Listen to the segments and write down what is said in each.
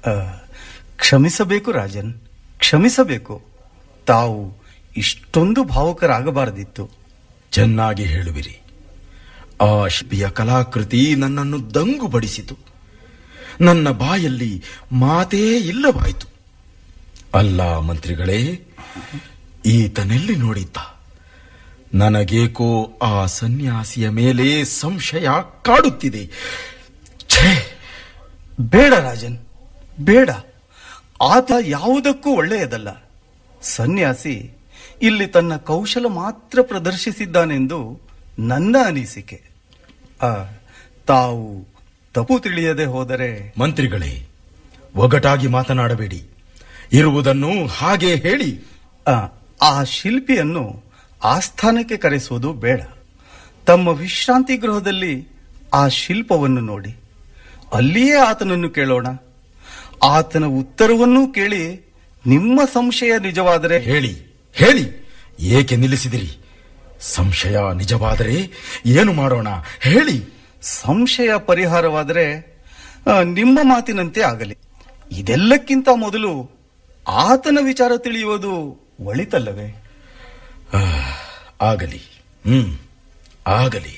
ಆ, ಕ್ಷಮಿಸಬೇಕು ರಾಜನ್ ಕ್ಷಮಿಸಬೇಕು ತಾವು ಇಷ್ಟೊಂದು ಭಾವುಕರಾಗಬಾರದಿತ್ತು ಚೆನ್ನಾಗಿ ಹೇಳುವಿರಿ ಆ ಶಿಲ್ಪಿಯ ಕಲಾಕೃತಿ ನನ್ನನ್ನು ದಂಗುಬಡಿಸಿತು ನನ್ನ ಬಾಯಲ್ಲಿ ಮಾತೇ ಇಲ್ಲವಾಯಿತು ಅಲ್ಲ ಮಂತ್ರಿಗಳೇ ಈತನೆಲ್ಲಿ ನೋಡಿದ್ದ ನನಗೇಕೋ ಆ ಸನ್ಯಾಸಿಯ ಮೇಲೆ ಸಂಶಯ ಕಾಡುತ್ತಿದೆ ಛೇ ಬೇಡ ರಾಜನ್ ಬೇಡ ಆತ ಯಾವುದಕ್ಕೂ ಒಳ್ಳೆಯದಲ್ಲ ಸನ್ಯಾಸಿ ಇಲ್ಲಿ ತನ್ನ ಕೌಶಲ ಮಾತ್ರ ಪ್ರದರ್ಶಿಸಿದ್ದಾನೆಂದು ನನ್ನ ಅನಿಸಿಕೆ ಆ, ತಾವು ತಪ್ಪು ತಿಳಿಯದೆ ಹೋದರೆ ಮಂತ್ರಿಗಳೇ ಒಗಟಾಗಿ ಮಾತನಾಡಬೇಡಿ ಇರುವುದನ್ನು ಹಾಗೆ ಹೇಳಿ ಆ, ಆ ಶಿಲ್ಪಿಯನ್ನು ಆಸ್ಥಾನಕ್ಕೆ ಕರೆಸುವುದು ಬೇಡ ತಮ್ಮ ವಿಶ್ರಾಂತಿ ಗೃಹದಲ್ಲಿ ಆ ಶಿಲ್ಪವನ್ನು ನೋಡಿ ಅಲ್ಲಿಯೇ ಆತನನ್ನು ಕೇಳೋಣ ಆತನ ಉತ್ತರವನ್ನೂ ಕೇಳಿ ನಿಮ್ಮ ಸಂಶಯ ನಿಜವಾದರೆ ಹೇಳಿ ಹೇಳಿ ಏಕೆ ನಿಲ್ಲಿಸಿದಿರಿ ಸಂಶಯ ನಿಜವಾದರೆ ಏನು ಮಾಡೋಣ ಹೇಳಿ ಸಂಶಯ ಪರಿಹಾರವಾದರೆ ಆ, ನಿಮ್ಮ ಮಾತಿನಂತೆ ಆಗಲಿ ಇದೆಲ್ಲಕ್ಕಿಂತ ಮೊದಲು ಆತನ ವಿಚಾರ ತಿಳಿಯುವುದು ಒಳಿತಲ್ಲವೇ ಆ, ಆಗಲಿ ಹ್ಮ್ ಆಗಲಿ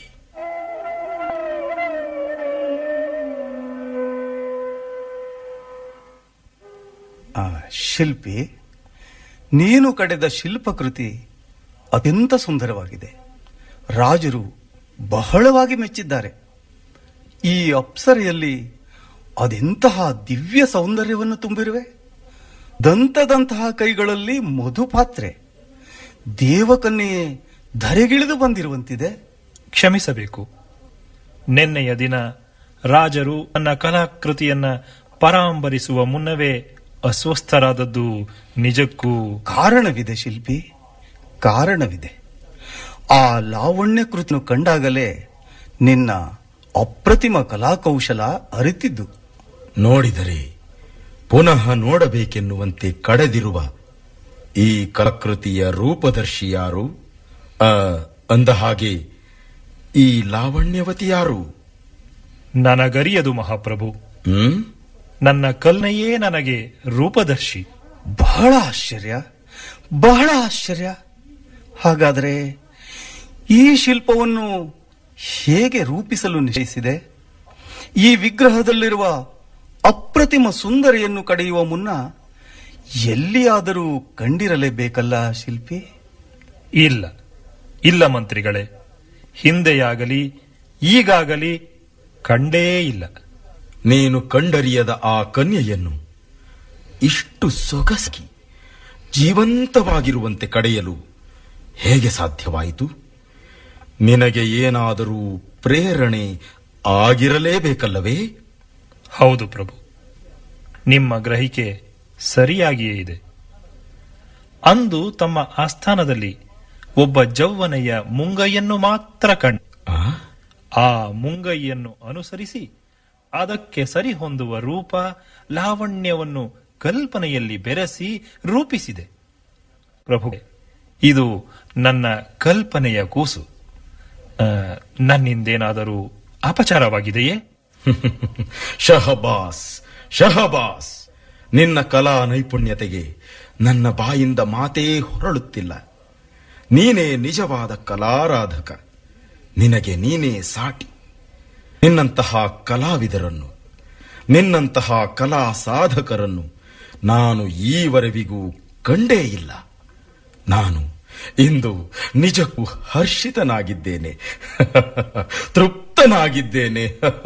ಆ, ಶಿಲ್ಪಿ ನೀನು ಕಡೆದ ಶಿಲ್ಪಕೃತಿ ಅತ್ಯಂತ ಸುಂದರವಾಗಿದೆ ರಾಜರು ಬಹಳವಾಗಿ ಮೆಚ್ಚಿದ್ದಾರೆ ಈ ಅಪ್ಸರೆಯಲ್ಲಿ ಅದೆಂತಹ ದಿವ್ಯ ಸೌಂದರ್ಯವನ್ನು ತುಂಬಿರುವೆ ದಂತದಂತಹ ಕೈಗಳಲ್ಲಿ ಮಧುಪಾತ್ರೆ ದೇವಕನ್ಯೆ ಧರೆಗಿಳಿದು ಬಂದಿರುವಂತಿದೆ ಕ್ಷಮಿಸಬೇಕು ನಿನ್ನೆಯ ದಿನ ರಾಜರು ನನ್ನ ಕಲಾಕೃತಿಯನ್ನ ಪರಾಂಬರಿಸುವ ಮುನ್ನವೇ ಅಸ್ವಸ್ಥರಾದದ್ದು ನಿಜಕ್ಕೂ ಕಾರಣವಿದೆ ಶಿಲ್ಪಿ ಕಾರಣವಿದೆ ಆ ಲಾವಣ್ಯ ಕೃತಿಯನ್ನು ಕಂಡಾಗಲೇ ನಿನ್ನ ಅಪ್ರತಿಮ ಕಲಾಕೌಶಲ ಅರಿತಿದ್ದು ನೋಡಿದರೆ ಪುನಃ ನೋಡಬೇಕೆನ್ನುವಂತೆ ಕಳೆದಿರುವ ಈ ಕಲಾಕೃತಿಯ ರೂಪದರ್ಶಿ ಯಾರು ಆ, ಅಂದ ಹಾಗೆ ಈ ಲಾವಣ್ಯವತಿ ಯಾರು ನನಗರಿಯದು ಮಹಾಪ್ರಭು ಹ್ಮ್ ನನ್ನ ಕಲ್ನೆಯೇ ನನಗೆ ರೂಪದರ್ಶಿ ಬಹಳ ಆಶ್ಚರ್ಯ ಬಹಳ ಆಶ್ಚರ್ಯ ಹಾಗಾದರೆ ಈ ಶಿಲ್ಪವನ್ನು ಹೇಗೆ ರೂಪಿಸಲು ನಿಶ್ಚಯಿಸಿದೆ ಈ ವಿಗ್ರಹದಲ್ಲಿರುವ ಅಪ್ರತಿಮ ಸುಂದರಿಯನ್ನು ಕಡೆಯುವ ಮುನ್ನ ಎಲ್ಲಿಯಾದರೂ ಕಂಡಿರಲೇಬೇಕಲ್ಲ ಶಿಲ್ಪಿ ಇಲ್ಲ ಇಲ್ಲ ಮಂತ್ರಿಗಳೇ ಹಿಂದೆಯಾಗಲಿ ಈಗಾಗಲಿ ಕಂಡೇ ಇಲ್ಲ ನೀನು ಕಂಡರಿಯದ ಆ ಕನ್ಯೆಯನ್ನು ಇಷ್ಟು ಸೊಗಸಿ ಜೀವಂತವಾಗಿರುವಂತೆ ಕಡೆಯಲು ಹೇಗೆ ಸಾಧ್ಯವಾಯಿತು ನಿನಗೆ ಏನಾದರೂ ಪ್ರೇರಣೆ ಆಗಿರಲೇಬೇಕಲ್ಲವೇ ಹೌದು ಪ್ರಭು ನಿಮ್ಮ ಗ್ರಹಿಕೆ ಸರಿಯಾಗಿಯೇ ಇದೆ ಅಂದು ತಮ್ಮ ಆಸ್ಥಾನದಲ್ಲಿ ಒಬ್ಬ ಜೌವನೆಯ ಮುಂಗೈಯನ್ನು ಮಾತ್ರ ಕಂಡು ಆ? ಆ ಮುಂಗೈಯನ್ನು ಅನುಸರಿಸಿ ಅದಕ್ಕೆ ಸರಿಹೊಂದುವ ರೂಪ ಲಾವಣ್ಯವನ್ನು ಕಲ್ಪನೆಯಲ್ಲಿ ಬೆರೆಸಿ ರೂಪಿಸಿದೆ ಪ್ರಭು ಇದು ನನ್ನ ಕಲ್ಪನೆಯ ಕೂಸು ಆ, ನನ್ನಿಂದೇನಾದರೂ ಅಪಚಾರವಾಗಿದೆಯೇ ಶಹಬಾಸ್ ಶಹಬಾಸ್ ನಿನ್ನ ಕಲಾ ನೈಪುಣ್ಯತೆಗೆ ನನ್ನ ಬಾಯಿಂದ ಮಾತೇ ಹೊರಳುತ್ತಿಲ್ಲ ನೀನೇ ನಿಜವಾದ ಕಲಾರಾಧಕ ನಿನಗೆ ನೀನೇ ಸಾಟಿ ನಿನ್ನಂತಹ ಕಲಾವಿದರನ್ನು ನಿನ್ನಂತಹ ಕಲಾ ಸಾಧಕರನ್ನು ನಾನು ಈವರೆವಿಗೂ ಕಂಡೇ ಇಲ್ಲ ನಾನು ಇಂದು ನಿಜಕ್ಕೂ ಹರ್ಷಿತನಾಗಿದ್ದೇನೆ ತೃಪ್ತನಾಗಿದ್ದೇನೆ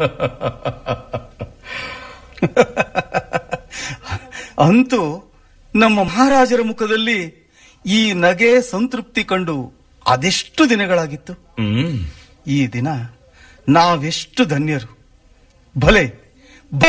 ಅಂತೂ ನಮ್ಮ ಮಹಾರಾಜರ ಮುಖದಲ್ಲಿ ಈ ನಗೆ ಸಂತೃಪ್ತಿ ಕಂಡು ಅದೆಷ್ಟು ದಿನಗಳಾಗಿತ್ತು ಹ್ಮ್ ಈ ದಿನ ನಾವೆಷ್ಟು ಧನ್ಯರು ಭಲೆ